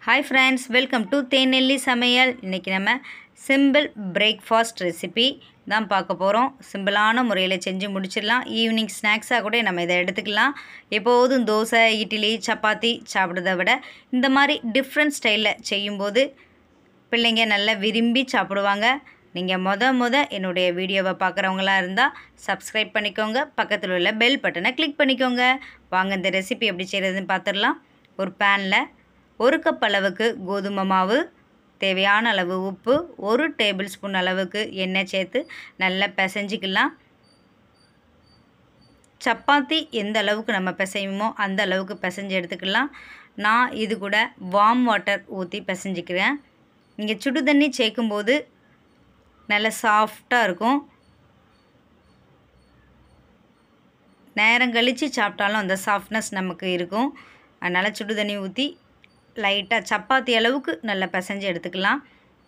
hi friends welcome to Thenelli சமையல் இன்றைக்கி நம்ம சிம்பிள் பிரேக்ஃபாஸ்ட் ரெசிபி தான் பார்க்க போகிறோம் சிம்பிளான முறையில் செஞ்சு முடிச்சிடலாம் ஈவினிங் ஸ்நாக்ஸாக கூட நம்ம இதை எடுத்துக்கலாம் எப்போதும் தோசை இட்லி சப்பாத்தி சாப்பிட்றத விட இந்த மாதிரி டிஃப்ரெண்ட் ஸ்டைலில் செய்யும்போது பிள்ளைங்க நல்லா விரும்பி சாப்பிடுவாங்க நீங்கள் மொத மொத என்னுடைய வீடியோவை பார்க்குறவங்களா இருந்தால் சப்ஸ்கிரைப் பண்ணிக்கோங்க பக்கத்தில் உள்ள பெல் பட்டனை கிளிக் பண்ணிக்கோங்க வாங்க இந்த ரெசிபி எப்படி செய்கிறதுன்னு பார்த்துடலாம் ஒரு பேனில் ஒரு கப் அளவுக்கு கோதுமை மாவு தேவையான அளவு உப்பு ஒரு டேபிள் ஸ்பூன் அளவுக்கு எண்ணெய் சேர்த்து நல்லா பிசைஞ்சிக்கலாம் சப்பாத்தி எந்த அளவுக்கு நம்ம பிசையுமோ அந்த அளவுக்கு பிசைஞ்சு எடுத்துக்கலாம் நான் இது கூட வார்ம் வாட்டர் ஊற்றி பிசைஞ்சிக்கிறேன் நீங்கள் சுடு தண்ணி சேர்க்கும்போது நல்ல சாஃப்டாக இருக்கும் நேரம் கழித்து சாப்பிட்டாலும் அந்த சாஃப்ட்னஸ் நமக்கு இருக்கும் அதனால் சுடு தண்ணி ஊற்றி லைட்டாக சப்பாத்தி அளவுக்கு நல்லா பிசைஞ்சு எடுத்துக்கலாம்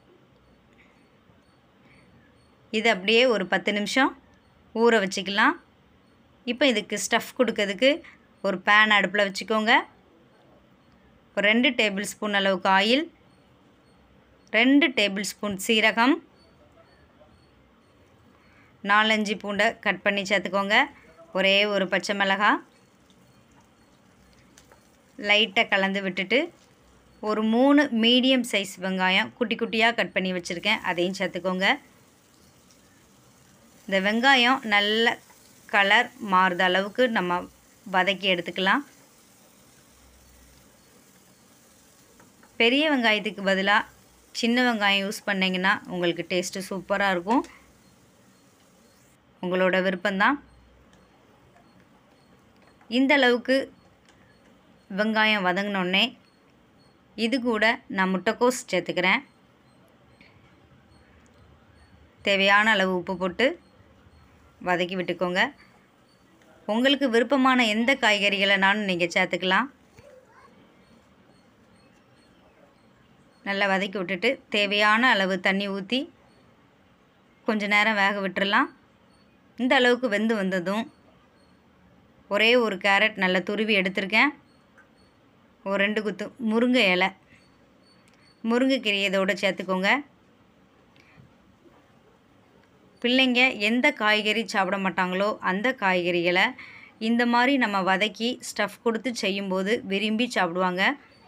இது அப்படியே ஒரு பத்து நிமிஷம் ஊற வச்சுக்கலாம் இப்போ இதுக்கு ஸ்டஃப் கொடுக்கறதுக்கு ஒரு பேன் அடுப்பில் வச்சுக்கோங்க ஒரு ரெண்டு டேபிள் ஸ்பூன் அளவுக்கு ஆயில் ரெண்டு டேபிள் ஸ்பூன் சீரகம் நாலஞ்சு பூண்டை கட் பண்ணி சேர்த்துக்கோங்க ஒரே ஒரு பச்சை மிளகாய் லைட்டாக கலந்து விட்டுட்டு ஒரு மூணு மீடியம் சைஸ் வெங்காயம் குட்டி குட்டியாக கட் பண்ணி வச்சுருக்கேன் அதையும் சேர்த்துக்கோங்க இந்த வெங்காயம் நல்ல கலர் மாறுத அளவுக்கு நம்ம வதக்கி எடுத்துக்கலாம் பெரிய வெங்காயத்துக்கு பதிலாக சின்ன வெங்காயம் யூஸ் பண்ணிங்கன்னா உங்களுக்கு டேஸ்ட்டு சூப்பராக இருக்கும் உங்களோட விருப்பம்தான் இந்த அளவுக்கு வெங்காயம் வதங்கினோடனே இது கூட நான் முட்டைக்கோஸ் சேர்த்துக்கிறேன் தேவையான அளவு உப்பு போட்டு வதக்கி விட்டுக்கோங்க உங்களுக்கு விருப்பமான எந்த காய்கறிகளைனாலும் நீங்கள் சேர்த்துக்கலாம் நல்லா வதக்கி விட்டுட்டு தேவையான அளவு தண்ணி ஊற்றி கொஞ்ச நேரம் வேக விட்டுறலாம் இந்த அளவுக்கு வெந்து வந்ததும் ஒரே ஒரு கேரட் நல்லா துருவி எடுத்திருக்கேன் ஒரு ரெண்டு குத்து முருங்கை இலை முருங்கைக்கீரை இதோடு சேர்த்துக்கோங்க பிள்ளைங்க எந்த காய்கறி சாப்பிட மாட்டாங்களோ அந்த காய்கறிகளை இந்த மாதிரி நம்ம வதக்கி ஸ்டஃப் கொடுத்து செய்யும்போது விரும்பி சாப்பிடுவாங்க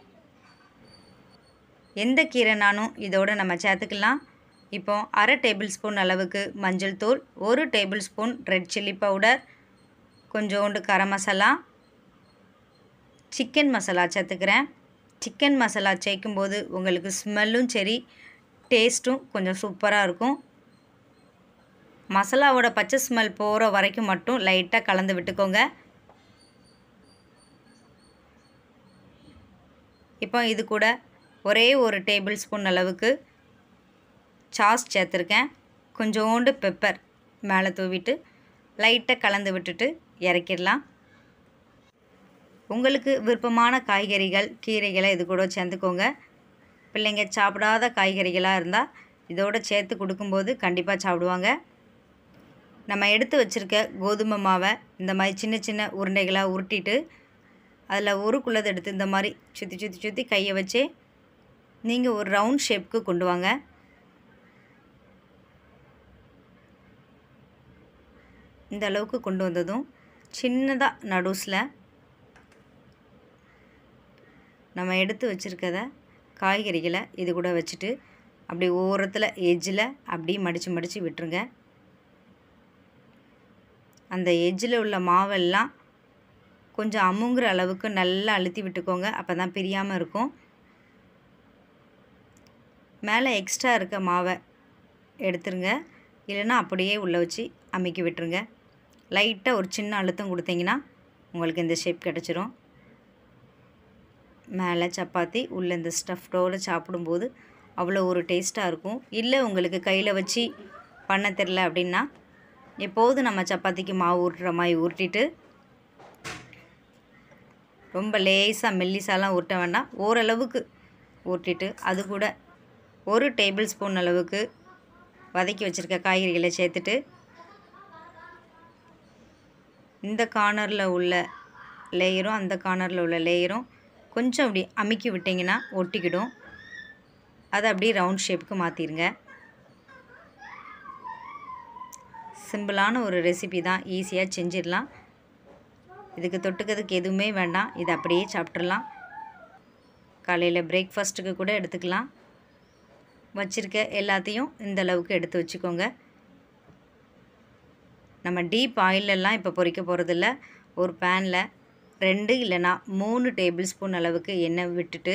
எந்த கீரைனாலும் இதோடு நம்ம சேர்த்துக்கலாம் இப்போ அரை டேபிள் ஸ்பூன் அளவுக்கு மஞ்சள் தூள் ஒரு tablespoon red chilli powder கொஞ்சோண்டு கரம் மசாலா சிக்கன் மசாலா சேர்த்துக்கிறேன் சிக்கன் மசாலா சேர்க்கும்போது உங்களுக்கு ஸ்மெல்லும் சரி டேஸ்ட்டும் கொஞ்சம் சூப்பராக இருக்கும் மசாலாவோட பச்சை ஸ்மெல் போகிற வரைக்கும் மட்டும் லைட்டாக கலந்து விட்டுக்கோங்க இப்போ இது கூட ஒரே ஒரு டேபிள் ஸ்பூன் அளவுக்கு சாஸ் சேர்த்துருக்கேன் கொஞ்சோண்டு பெப்பர் மேலே தூவிட்டு லைட்டாக கலந்து விட்டுட்டு இறக்கிடலாம் உங்களுக்கு விருப்பமான காய்கறிகள் கீரைகளை இது கூட சேர்ந்துக்கோங்க பிள்ளைங்க சாப்பிடாத காய்கறிகளாக இருந்தால் இதோடு சேர்த்து கொடுக்கும்போது கண்டிப்பாக சாப்பிடுவாங்க நம்ம எடுத்து வச்சுருக்க கோதுமை மாவை இந்த மாதிரி சின்ன சின்ன உருண்டைகளாக உருட்டிட்டு அதில் உருக்குள்ளதை எடுத்து இந்த மாதிரி சுற்றி சுற்றி சுற்றி கையை வச்சே நீங்கள் ஒரு ரவுண்ட் ஷேப்புக்கு கொண்டு வாங்க இந்த அளவுக்கு கொண்டு வந்ததும் சின்னதாக நடுஸில் நம்ம எடுத்து வச்சுருக்கத காய்கறிகளை இது கூட வச்சுட்டு அப்படி ஓரத்தில் எஜ்ஜில் அப்படியே மடித்து மடித்து விட்டுருங்க அந்த எஜ்ஜில் உள்ள மாவெல்லாம் கொஞ்சம் அமுங்குற அளவுக்கு நல்லா அழுத்தி விட்டுக்கோங்க அப்போ தான் பிரியாமல் இருக்கும் மேலே எக்ஸ்ட்ரா இருக்க மாவை எடுத்துருங்க இல்லைன்னா அப்படியே உள்ளே வச்சு அமுக்கி விட்டுருங்க லைட்டாக ஒரு சின்ன அழுத்தம் கொடுத்தீங்கன்னா உங்களுக்கு இந்த ஷேப் கிடச்சிரும் மேலே சப்பாத்தி உள்ளே இந்த ஸ்டஃப்டோடு சாப்பிடும்போது அவ்வளோ ஒரு டேஸ்ட்டாக இருக்கும் இல்லை உங்களுக்கு கையில் வச்சு பண்ண தெரில அப்படின்னா எப்போதும் நம்ம சப்பாத்திக்கு மாவு ஊட்டுற மாதிரி உருட்டிட்டு ரொம்ப லேசாக மெல்லிசாலாம் உருட்ட வேண்டாம் ஓரளவுக்கு ஊட்டிட்டு அது கூட ஒரு டேபிள் ஸ்பூன் அளவுக்கு வதக்கி வச்சுருக்க காய்கறிகளை சேர்த்துட்டு இந்த கார்னரில் உள்ள லேயரும் அந்த கார்னரில் உள்ள லேயரும் கொஞ்சம் அப்படி அமுக்கி விட்டிங்கன்னா ஒட்டிக்கிடும் அதை அப்படியே ரவுண்ட் ஷேப்புக்கு மாற்றிடுங்க சிம்பிளான ஒரு ரெசிபி தான் ஈஸியாக செஞ்சிடலாம் இதுக்கு தொட்டுக்கிறதுக்கு எதுவுமே வேண்டாம் இதை அப்படியே சாப்பிட்றலாம் காலையில் பிரேக்ஃபாஸ்ட்டுக்கு கூட எடுத்துக்கலாம் வச்சுருக்க எல்லாத்தையும் இந்த அளவுக்கு எடுத்து வச்சுக்கோங்க நம்ம டீப் ஆயிலெல்லாம் இப்போ பொரிக்க போகிறதில்ல ஒரு பேனில் ரெண்டு இல்லைனா மூணு டேபிள் ஸ்பூன் அளவுக்கு எண்ணெய் விட்டுட்டு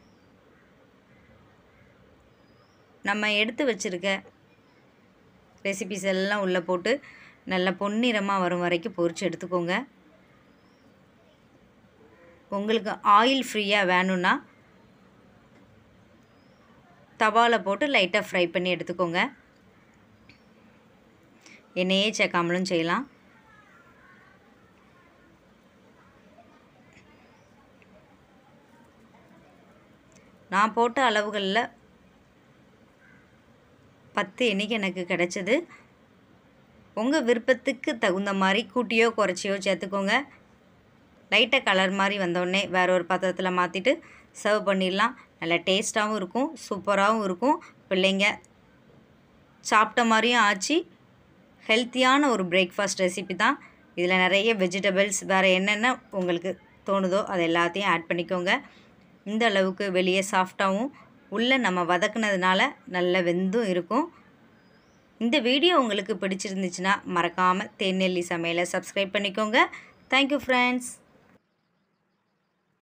நம்ம எடுத்து வச்சுருக்க ரெசிபிஸ் எல்லாம் உள்ளே போட்டு நல்லா பொன்னிறமாக வரும் வரைக்கும் பொரித்து எடுத்துக்கோங்க உங்களுக்கு ஆயில் ஃப்ரீயாக வேணும்னா தவாவில் போட்டு லைட்டாக ஃப்ரை பண்ணி எடுத்துக்கோங்க எண்ணெயே சேர்க்காமலும் செய்யலாம் நான் போட்ட அளவுகளில் பத்து எண்ணிக்கை எனக்கு கிடச்சிது உங்கள் விருப்பத்துக்கு தகுந்த மாதிரி கூட்டியோ குறைச்சியோ சேர்த்துக்கோங்க லைட்டாக கலர் மாதிரி வந்தோடனே வேற ஒரு பாத்திரத்தில் மாற்றிட்டு சர்வ் பண்ணிடலாம் நல்லா டேஸ்ட்டாகவும் இருக்கும் சூப்பராகவும் இருக்கும் பிள்ளைங்க சாப்பிட்ட மாதிரியும் ஆச்சு ஹெல்த்தியான ஒரு பிரேக்ஃபாஸ்ட் ரெசிபி தான் இதில் நிறைய வெஜிடபிள்ஸ் வேறு என்னென்ன உங்களுக்கு தோணுதோ அது எல்லாத்தையும் ஆட் பண்ணிக்கோங்க இந்த அளவுக்கு வெளியே சாஃப்டாகவும் உள்ளே நம்ம வதக்குனதுனால நல்ல வெந்தும் இருக்கும் இந்த வீடியோ உங்களுக்கு பிடிச்சிருந்துச்சுன்னா மறக்காமல் தேநெல்லி சமையலை சப்ஸ்கிரைப் பண்ணிக்கோங்க தேங்க்யூ ஃப்ரெண்ட்ஸ்